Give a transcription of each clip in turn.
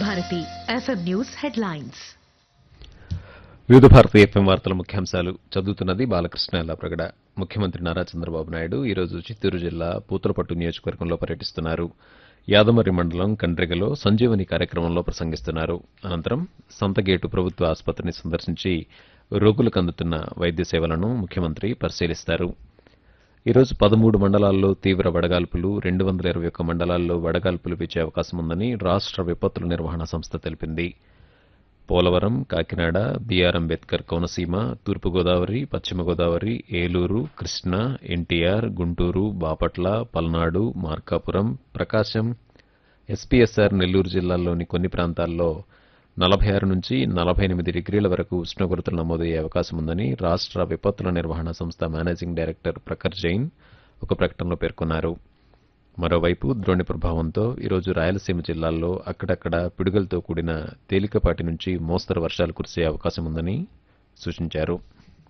Bharati FM news headlines వివిధ Bharati FM వార్తల ముఖ్యాంశాలు చదువుతున్నది బాలకృష్ణ ఎల్లాప్రగడ ముఖ్యమంత్రి నారా చంద్రబాబు నాయుడు ఈరోజు చిత్తూరు జిల్లా పూతలపట్టు నియోజకవర్గంలో పర్యటిస్తున్నారు యాదమరి మండలం కండ్రిగలో సంజీవని కార్యక్రమంలో ప్రసంగిస్తున్నారు అనంతరం సంతగేటు ప్రభుత్వ ఆసుపత్రిని సందర్శించి రోగులకు అందుతున్న వైద్య సేవలను ముఖ్యమంత్రి పరిశీలిస్తారు ఈరోజు పదమూడు మండలాల్లో తీవ్ర వడగాల్పులు రెండు వందల ఇరవై ఒక్క మండలాల్లో వడగాల్పులు వీచే అవకాశం ఉందని రాష్ట్ర విపత్తుల నిర్వహణ సంస్థ తెలిపింది Polavaram Kakinada BR Ambedkar Konaseema Thoorpu Godavari Paschima Godavari Eluru Krishna NTR Guntur Bapatla Palnadu Markapuram Prakasam SPSR Nellore జిల్లాల్లోని కొన్ని ప్రాంతాల్లో నలభై ఆరు నుంచి నలభై ఎనిమిది డిగ్రీల వరకు ఉష్ణోగ్రతలు నమోదయ్యే అవకాశం ఉందని రాష్ట్ర విపత్తుల నిర్వహణ సంస్థ మేనేజింగ్ డైరెక్టర్ ప్రఖర్ జైన్ ఒక ప్రకటనలో పేర్కొన్నారు మరోవైపు ద్రోణి ప్రభావంతో ఈరోజు రాయలసీమ జిల్లాల్లో అక్కడక్కడ పిడుగలతో కూడిన తేలికపాటి నుంచి మోస్తరు వర్షాలు కురిసే అవకాశం ఉందని సూచించారు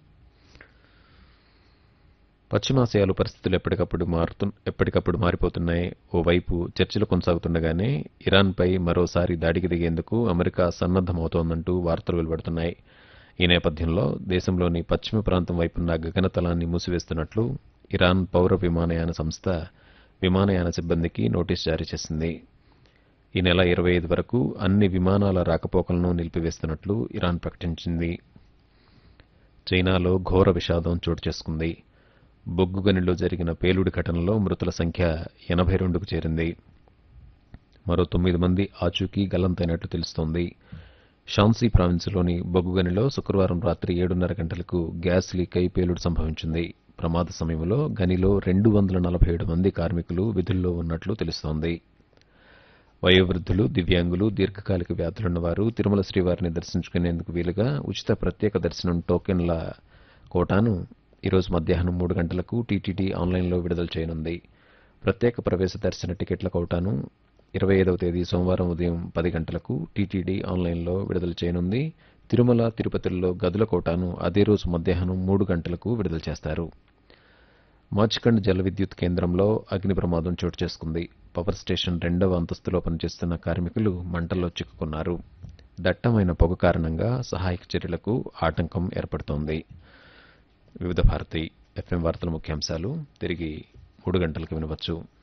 పశ్చిమాసియాలో పరిస్థితులు ఎప్పటికప్పుడు మారుతు ఎప్పటికప్పుడు మారిపోతున్నాయి ఓవైపు చర్చలు కొనసాగుతుండగానే ఇరాన్పై మరోసారి దాడికి దిగేందుకు అమెరికా సన్నద్దమవుతోందంటూ వార్తలు వెలువడుతున్నాయి ఈ నేపథ్యంలో దేశంలోని పశ్చిమ ప్రాంతం వైపున్న గగనతలాన్ని మూసివేస్తున్నట్లు ఇరాన్ పౌర విమానయాన సంస్థ విమానయాన సిబ్బందికి నోటీస్ జారీ చేసింది ఈ నెల ఇరవై ఐదు వరకు అన్ని విమానాల రాకపోకలను నిలిపివేస్తున్నట్లు ఇరాన్ ప్రకటించింది చైనాలో ఘోర విషాదం చోటు చేసుకుంది బొగ్గు గనిలో జరిగిన పేలుడు ఘటనలో మృతుల సంఖ్య ఎనభై రెండుకు చేరింది మరో తొమ్మిది మంది ఆచూకీ గల్లంతైనట్లు తెలుస్తోంది షాన్సీ ప్రావిన్స్లోని బొగ్గు గనిలో శుక్రవారం రాత్రి ఏడున్నర గంటలకు గ్యాస్ లీక్ అయి పేలుడు సంభవించింది ప్రమాద సమయంలో గనిలో రెండు వందల నలభై ఏడు మంది కార్మికులు విధుల్లో ఉన్నట్లు తెలుస్తోంది వయోవృద్ధులు దివ్యాంగులు దీర్ఘకాలిక వ్యాధులున్న వారు తిరుమల శ్రీవారిని దర్శించుకునేందుకు వీలుగా ఉచిత ప్రత్యేక దర్శనం టోకెన్ల కోటాను ఈరోజు మధ్యాహ్నం మూడు గంటలకు టీటీడీ ఆన్లైన్లో విడుదల చేయనుంది ప్రత్యేక ప్రవేశ దర్శన టికెట్ల కోటాను ఇరవై ఐదవ తేదీ సోమవారం ఉదయం పది గంటలకు టీటీడీ ఆన్లైన్లో విడుదల చేయనుంది తిరుమల తిరుపతిల్లో గదుల కోటాను అదే రోజు మధ్యాహ్నం మూడు గంటలకు విడుదల చేస్తారు మాచికండ్ జల విద్యుత్ కేంద్రంలో అగ్ని ప్రమాదం చోటు చేసుకుంది పవర్ స్టేషన్ రెండవ అంతస్తులో పనిచేస్తున్న కార్మికులు మంటల్లో చిక్కుకున్నారు దట్టమైన పొగ కారణంగా సహాయక చర్యలకు ఆటంకం ఏర్పడుతోంది వివిధ భారతి ఎఫ్ఎం వార్తల ముఖ్యాంశాలు తిరిగి మూడు గంటలకు వినవచ్చు